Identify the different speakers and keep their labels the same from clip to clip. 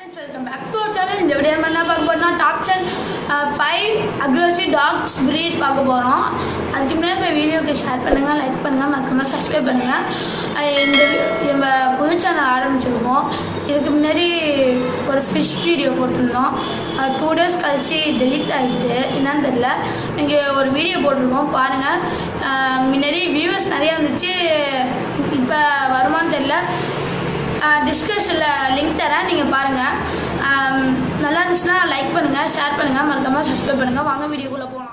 Speaker 1: friends welcome back to channel இந்த video என்ன பார்க்க போறோம்னா top ten five aggressive dogs breed பார்க்க போகிறோம் அதுக்கு முன்னாடி இந்த வீடியோக்கு ஷேர் பண்ணுங்கள் லைக் பண்ணுங்கள் மறக்காமல் சப்ஸ்கிரைப் பண்ணுங்கள் அஹ் இந்த வி- நம்ம புது சேனல் ஆரம்பிச்சிருக்கோம் இதுக்கு முன்னாடி ஒரு ஃபிஷ் வீடியோ போட்டிருந்தோம் டூ டேஸ் கழிச்சு டெலிட் ஆகிடுது என்னன்னு தெரியல இங்கே ஒரு வீடியோ போட்டிருக்கோம் பாருங்கள் முன்னாடி வியூவர்ஸ் நிறையா இருந்துச்சு இப்போ வருமானு தெரியல டிஸ்கிரிப்ஷனில் லிங்க் தரேன் நீங்கள் பாருங்கள் நல்லா இருந்துச்சுன்னா லைக் பண்ணுங்கள் ஷேர் பண்ணுங்கள் மறக்காமல் சப்ஸ்கிரைப் பண்ணுங்கள் வாங்க வீடியோக்குள்ளே போகலாம்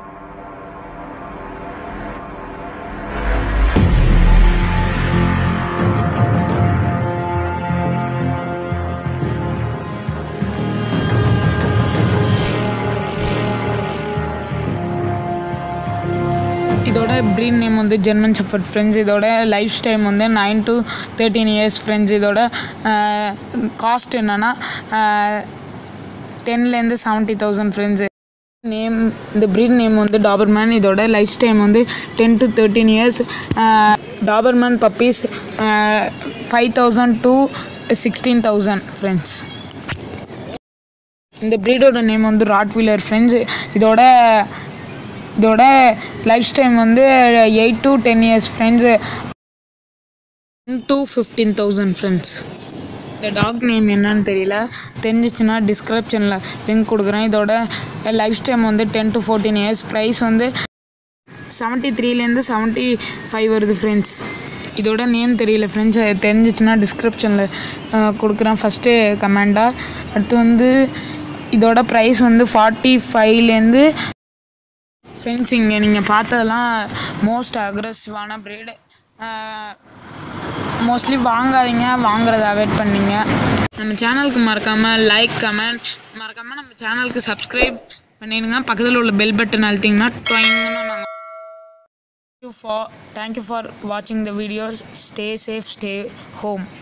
Speaker 2: இதோட ப்ரீட் நேம் வந்து ஜெர்மன் ஷெப்பர்ட் ஃப்ரெண்ட்ஸ் இதோட லைஃப் டைம் வந்து nine to thirteen years friends இதோட காஸ்ட் என்னென்னா டென்லேருந்து செவன்ட்டி தௌசண்ட் ஃப்ரெண்ட்ஸு நேம் இந்த ப்ரீட் நேம் வந்து டாபர்மேன் இதோட லைஃப் டைம் வந்து ten to thirteen years Doberman puppies five thousand to sixteen thousand friends இந்த ப்ரீடோட நேம் வந்து ராட் வீலர் ஃப்ரெண்ட்ஸ் இதோட இதோட லைஃப் டைம் வந்து eight to ten years friends to fifteen thousand friends இந்த டாக் நேம் என்னன்னு தெரியல தெரிஞ்சிச்சுன்னா டிஸ்கிரிப்ஷனில் லிங்க் கொடுக்குறேன் இதோட லைஃப் டைம் வந்து ten to fourteen years price வந்து செவன்ட்டி த்ரீலேருந்து செவன்ட்டி ஃபைவ் வருது ஃப்ரெண்ட்ஸ் இதோட நேம் தெரியல ஃப்ரெண்ட்ஸ் தெரிஞ்சிச்சுன்னா டிஸ்கிரிப்ஷனில் கொடுக்குறேன் ஃபஸ்ட்டு கமெண்டாக அடுத்து வந்து இதோட ப்ரைஸ் வந்து ஃபார்ட்டி ஃபைவ்லேருந்து ஃப்ரெண்ட்ஸ் இங்கே நீங்கள் பார்த்ததெல்லாம் மோஸ்ட் அக்ரெசிவான ப்ரீடு மோஸ்ட்லி வாங்காதீங்க வாங்குறத அவாய்ட் பண்ணீங்க நம்ம சேனலுக்கு மறக்காமல் லைக் கமெண்ட் மறக்காமல் நம்ம சேனலுக்கு சப்ஸ்கிரைப் பண்ணிடுங்க பக்கத்தில் உள்ள பெல் பட்டன் அழுத்திங்கன்னா டொயிங்னு நாங்கள் ஃபார் தேங்க்யூ ஃபார் வாட்சிங் the videos stay safe stay home